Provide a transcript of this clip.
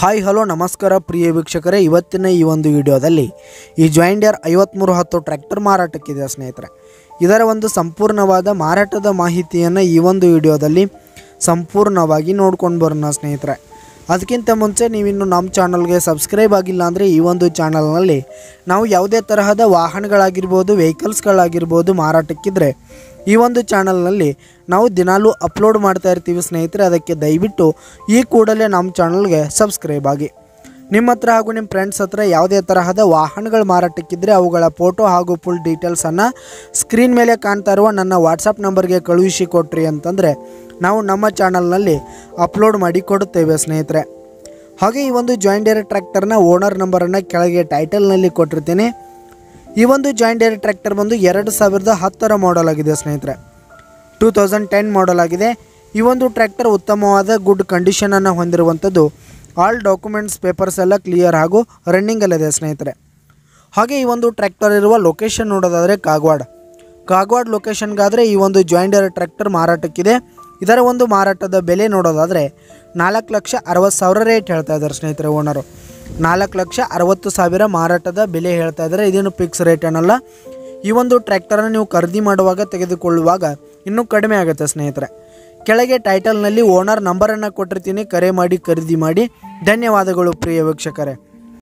hi hello ನಮಸ್ಕಾರ ಪ್ರಿಯ ವೀಕ್ಷಕರೇ ಇವತ್ತಿನ ಈ ಒಂದು ವಿಡಿಯೋದಲ್ಲಿ ಈ ಜಾಯಿಂಡಿಯರ್ ಐವತ್ತ್ಮೂರು ಹತ್ತು ಟ್ರ್ಯಾಕ್ಟರ್ ಮಾರಾಟಕ್ಕಿದೆ ಸ್ನೇಹಿತರೆ ಇದರ ಒಂದು ಸಂಪೂರ್ಣವಾದ ಮಾರಾಟದ ಮಾಹಿತಿಯನ್ನು ಈ ಒಂದು ವಿಡಿಯೋದಲ್ಲಿ ಸಂಪೂರ್ಣವಾಗಿ ನೋಡ್ಕೊಂಡು ಬರೋಣ ಸ್ನೇಹಿತರೆ ಅದಕ್ಕಿಂತ ಮುಂಚೆ ನೀವಿನ್ನು ನಮ್ಮ ಚಾನಲ್ಗೆ ಸಬ್ಸ್ಕ್ರೈಬ್ ಆಗಿಲ್ಲ ಅಂದರೆ ಈ ಒಂದು ಚಾನಲ್ನಲ್ಲಿ ನಾವು ಯಾವುದೇ ತರಹದ ವಾಹನಗಳಾಗಿರ್ಬೋದು ವೆಹಿಕಲ್ಸ್ಗಳಾಗಿರ್ಬೋದು ಮಾರಾಟಕ್ಕಿದ್ರೆ ಈ ಒಂದು ಚಾನಲ್ನಲ್ಲಿ ನಾವು ದಿನಾಲೂ ಅಪ್ಲೋಡ್ ಮಾಡ್ತಾ ಇರ್ತೀವಿ ಸ್ನೇಹಿತರೆ ಅದಕ್ಕೆ ದಯವಿಟ್ಟು ಈ ಕೂಡಲೇ ನಮ್ಮ ಚಾನಲ್ಗೆ ಸಬ್ಸ್ಕ್ರೈಬ್ ಆಗಿ ನಿಮ್ಮ ಹತ್ರ ಹಾಗೂ ನಿಮ್ಮ ಫ್ರೆಂಡ್ಸ್ ಹತ್ರ ಯಾವುದೇ ತರಹದ ವಾಹನಗಳು ಮಾರಾಟಕ್ಕಿದ್ರೆ ಅವುಗಳ ಫೋಟೋ ಹಾಗೂ ಫುಲ್ ಡೀಟೇಲ್ಸನ್ನು ಸ್ಕ್ರೀನ್ ಮೇಲೆ ಕಾಣ್ತಾ ಇರುವ ನನ್ನ ವಾಟ್ಸಪ್ ನಂಬರ್ಗೆ ಕಳುಹಿಸಿ ಕೊಟ್ರಿ ಅಂತಂದರೆ ನಾವು ನಮ್ಮ ಚಾನಲ್ನಲ್ಲಿ ಅಪ್ಲೋಡ್ ಮಾಡಿ ಕೊಡುತ್ತೇವೆ ಸ್ನೇಹಿತರೆ ಹಾಗೆ ಈ ಒಂದು ಜಾಯಿಂಡಿಯರ್ ಟ್ರ್ಯಾಕ್ಟರ್ನ ಓನರ್ ನಂಬರನ್ನು ಕೆಳಗೆ ಟೈಟಲ್ನಲ್ಲಿ ಕೊಟ್ಟಿರ್ತೀನಿ ಈ ಒಂದು ಜಾಯಿಂಡಿಯರ್ ಟ್ರ್ಯಾಕ್ಟರ್ ಬಂದು ಎರಡು ಸಾವಿರದ ಹತ್ತರ ಮಾಡೆಲ್ ಆಗಿದೆ ಸ್ನೇಹಿತರೆ ಟೂ ತೌಸಂಡ್ ಟೆನ್ ಮಾಡೆಲ್ ಆಗಿದೆ ಈ ಒಂದು ಟ್ರ್ಯಾಕ್ಟರ್ ಉತ್ತಮವಾದ ಗುಡ್ ಕಂಡೀಷನನ್ನು ಹೊಂದಿರುವಂಥದ್ದು ಆಲ್ ಡಾಕ್ಯುಮೆಂಟ್ಸ್ ಪೇಪರ್ಸ್ ಎಲ್ಲ ಕ್ಲಿಯರ್ ಹಾಗೂ ರನ್ನಿಂಗಲ್ಲಿದೆ ಸ್ನೇಹಿತರೆ ಹಾಗೆ ಈ ಒಂದು ಟ್ರ್ಯಾಕ್ಟರ್ ಇರುವ ಲೊಕೇಶನ್ ನೋಡೋದಾದರೆ ಕಾಗವಾಡ ಕಾಗವಾಡ ಲೊಕೇಶನ್ಗಾದರೆ ಈ ಒಂದು ಜಾಯಿಂಡರ್ ಟ್ರ್ಯಾಕ್ಟರ್ ಮಾರಾಟಕ್ಕಿದೆ ಇದರ ಒಂದು ಮಾರಾಟದ ಬೆಲೆ ನೋಡೋದಾದರೆ ನಾಲ್ಕು ಲಕ್ಷ ಅರವತ್ತು ಸಾವಿರ ರೇಟ್ ಹೇಳ್ತಾ ಇದ್ದಾರೆ ಸ್ನೇಹಿತರೆ ಓನರು ನಾಲ್ಕು ಲಕ್ಷ ಅರವತ್ತು ಸಾವಿರ ಮಾರಾಟದ ಬೆಲೆ ಹೇಳ್ತಾ ಇದ್ದಾರೆ ಇದೇನು ಫಿಕ್ಸ್ ರೇಟ್ ಏನಲ್ಲ ಈ ಒಂದು ಟ್ರ್ಯಾಕ್ಟರನ್ನು ನೀವು ಖರೀದಿ ಮಾಡುವಾಗ ತೆಗೆದುಕೊಳ್ಳುವಾಗ ಇನ್ನೂ ಕಡಿಮೆ ಆಗುತ್ತೆ ಸ್ನೇಹಿತರೆ ಕೆಳಗೆ ಟೈಟಲ್ನಲ್ಲಿ ಓನರ್ ನಂಬರನ್ನು ಕೊಟ್ಟಿರ್ತೀನಿ ಕರೆ ಮಾಡಿ ಖರೀದಿ ಮಾಡಿ ಧನ್ಯವಾದಗಳು ಪ್ರಿಯ ವೀಕ್ಷಕರೇ